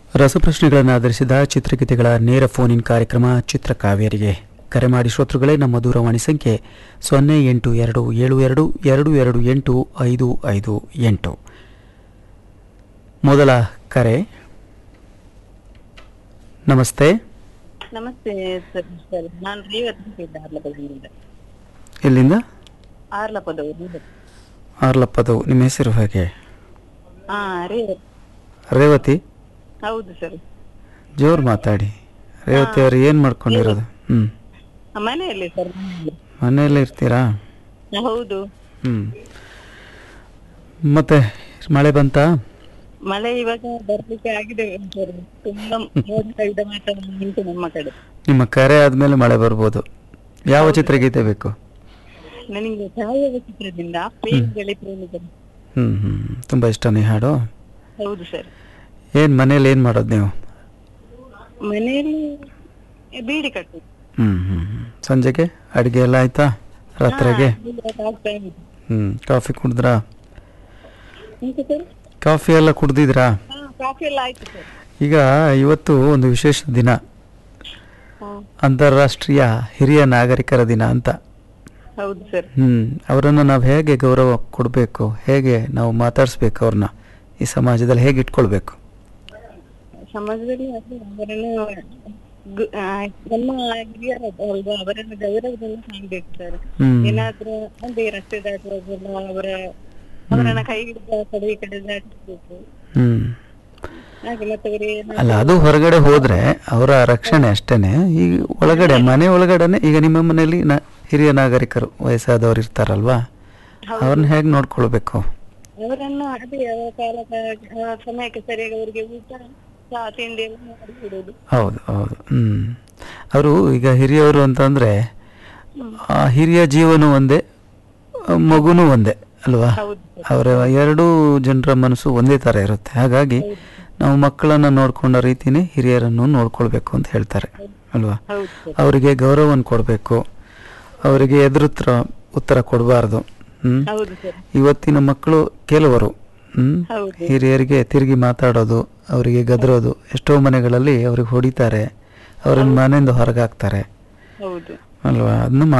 ರಸಪ್ರಶ್ನೆಗಳನ್ನು ಆಧರಿಸಿದ ಚಿತ್ರಗೀತೆಗಳ ನೇರ ಫೋನ್ ಇನ್ ಕಾರ್ಯಕ್ರಮ ಚಿತ್ರಕಾವೇರಿಗೆ ಕರೆ ಮಾಡಿ ಶ್ರೋತೃಗಳೇ ನಮ್ಮ ದೂರವಾಣಿ ಸಂಖ್ಯೆ ಸೊನ್ನೆ ಎಂಟು ಎರಡು ಏಳು ಎರಡು ಎರಡು ಎರಡು ಎಂಟು ಐದು ಐದು ಎಂಟು ಮೊದಲ ಕರೆ ನಮಸ್ತೆ ನಮಸ್ತೆ ಸರ್ ಸರ್ ನಾನು ರೇವತಿ ಇದ್ದ ಆರ್ಲಪದದಿಂದ ಎಲ್ಲಿಂದ ಆರ್ಲಪದವರು ಆರ್ಲಪ್ಪದವು ನಿಮ್ಮ ಹೆಸರು ಹೇಗೆ ಹಾ ರೇವತಿ ರೇವತಿ ಹೌದು ಸರ್ ಜೋರು ಮಾತಾಡಿ ರೇವತಿ ಅವರು ಏನು ಮಾಡ್ಕೊಂಡಿರೋದು ಹ್ಞೂ ಮನೆಯಲ್ಲಿ ಸರ್ ಮನೆಯಲ್ಲಿ ಮನೆಯಲ್ಲೇ ಇರ್ತೀರಾ ಹೌದು ಹ್ಞೂ ಮತ್ತೆ ಮಳೆ ಬಂತಾ ಮಳೆ ಇವಾಗ ಬರ್ಲಿಕ್ಕೆ ಆಗಿದೆ ಸರ್ ತುಂಬಾ ಮೋಡ ಕವಿದ ವಾತಾವರಣ ಉಂಟು ನಮ್ಮ ಕಡೆ ನಿಮ್ಮ ಕರೆ ಆದಮೇಲೆ ಮಳೆ ಬರ್ಬೋದು ಯಾವ ಚಿತ್ರಗೀತೆ ಬೇಕು ನನಗೆ ಛಾಯಾವ ಚಿತ್ರದಿಂದ ಪ್ರೇಮಿಗಳೇ ಪ್ರೇಮಿಗಳು ಹ್ಞೂ ಹ್ಞೂ ತುಂಬ ಇಷ್ಟ ನೀ ಹಾಡು ಹೌದು ಸರ್ ಏನು ಮನೇಲಿ ಏನು ಮಾಡೋದು ನೀವು ಮನೆಯಲ್ಲಿ ಬೀಡಿ ಕಟ್ಟು ಹ್ಞೂ ಹ್ಞೂ ಹ್ಞೂ ಸಂಜೆಗೆ ಅಡುಗೆ ಎಲ್ಲ ಆಯ್ತಾ ರಾತ್ರಿಗೆ ಆಗ್ತಾ ಇದೆ ಹ್ಞೂ ಕಾಫಿ ಕುಡಿದ್ರಾ ಎಂತ ಸರ್ ಕಾಫಿ ಎಲ್ಲ ಕುಡ್ದಿದ್ರಾ ಹಾ ಕಾಫಿ ಎಲ್ಲ ಆಯ್ತು ಸರ್ ಈಗ ಇವತ್ತು ಒಂದು ವಿಶೇಷ ದಿನ ಹಾ ಅಂತಾರಾಷ್ಟ್ರೀಯ ಹಿರಿಯ ನಾಗರಿಕರ ದಿನ ಅಂತ ಹೌದು ಸರ್ ಹ್ಮ್ ಅವರನ್ನು ನಾವು ಹೇಗೆ ಗೌರವ ಕೊಡಬೇಕು ಹೇಗೆ ನಾವು ಮಾತಾಡಿಸ್ಬೇಕು ಅವ್ರನ್ನ ಈ ಸಮಾಜದಲ್ಲಿ ಹೇಗೆ ಇಟ್ಕೊಳ್ಬೇಕು ಸಮಾಜದಲ್ಲಿ ಅದು ಅವರನ್ನು ಗು- ಆ, ನಮ್ಮ ಹಿರಿಯರಲ್ವಾ ಅವರನ್ನು ಗೌರವದಿಂದ ಕಾಣ್ಬೇಕು ಸರ್ ಹ್ಮ್ ಏನಾದ್ರೂ ಅಂದ್ರೆ ರಸ್ತೆ ದಾಟುವಾಗೆಲ್ಲ ಅವರ ಅವರನ್ನ ಕೈ ಹಿಡಿದು ಆ ಕಡೆ ಈ ಕಡೆ ದಾಟಿಸ್ಬೇಕು ಹ್ಮ್ ಹಾಗೆ ಮತ್ತೆ ಅವರು ಅಲ್ಲ ಅದು ಹೊರಗಡೆ ಹೋದ್ರೆ ಅವರ ರಕ್ಷಣೆ ಅಷ್ಟೇನೆ ಈಗ ಒಳಗಡೆ ಮನೆ ಒಳಗಡೆನೆ ಈಗ ನಿಮ್ಮ ಮನೆಯಲ್ಲಿ ನ ಹಿರಿಯ ನಾಗರಿಕರು ವಯಸ್ಸಾದವ್ರು ಇರ್ತಾರಲ್ವಾ ಅವ್ರನ್ನ ಹೇಗೆ ನೋಡ್ಕೊಳ್ಬೇಕು ಅವರನ್ನು ಅದೇ ಅವರ ಕಾಲದ ಆ ಸಮಯಕ್ಕೆ ಸರಿಯಾಗಿ ಅವರಿಗೆ ಊಟ ಚಹಾ ತಿಂಡಿ ಎಲ್ಲ ಮಾಡಿ ಕೊಡೋದು ಹೌದು ಹೌದು ಹ್ಮ್ ಅವರು ಈಗ ಹಿರಿಯವರು ಅಂತಂದ್ರೆ ಆ ಹಿರಿಯ ಜೀವನ ಒಂದೇ ಆ ಮಗುನೂ ಒಂದೇ ಅಲ್ವಾ ಹೌದು ಸರ್ ಅವರ ಎರಡೂ ಜನರ ಮನಸ್ಸು ಒಂದೇ ಥರ ಇರುತ್ತೆ ಹಾಗಾಗಿ ನಾವು ಮಕ್ಕಳನ್ನ ನೋಡ್ಕೊಂಡ ರೀತಿನೇ ಹಿರಿಯರನ್ನು ನೋಡ್ಕೊಳ್ಬೇಕು ಅಂತ ಹೇಳ್ತಾರೆ ಅಲ್ವಾ ಹೌದು ಸರ್ ಅವರಿಗೆ ಗೌರವವನ್ನು ಕೊಡಬೇಕು ಅವರಿಗೆ ಎದುರುತ್ತರ ಉತ್ತರ ಕೊಡಬಾರ್ದು ಹ್ಮ್ ಹೌದು ಸರ್ ಇವತ್ತಿನ ಮಕ್ಕಳು ಕೆಲವರು ಹ್ಮ್ ಹೌದು ಹಿರಿಯರಿಗೆ ತಿರುಗಿ ಮಾತಾಡೋದು ಅವರಿಗೆ ಗದರೋದು ಎಷ್ಟೋ ಮನೆಗಳಲ್ಲಿ ಅವ್ರಿಗೆ ಹೊಡಿತಾರೆ ಅವ್ರನ್ನ ಮನೆಯಿಂದ ಹೊರಗಾಕ್ತಾರೆ ಹೌದು ಅಲ್ವಾ ಅದನ್ನು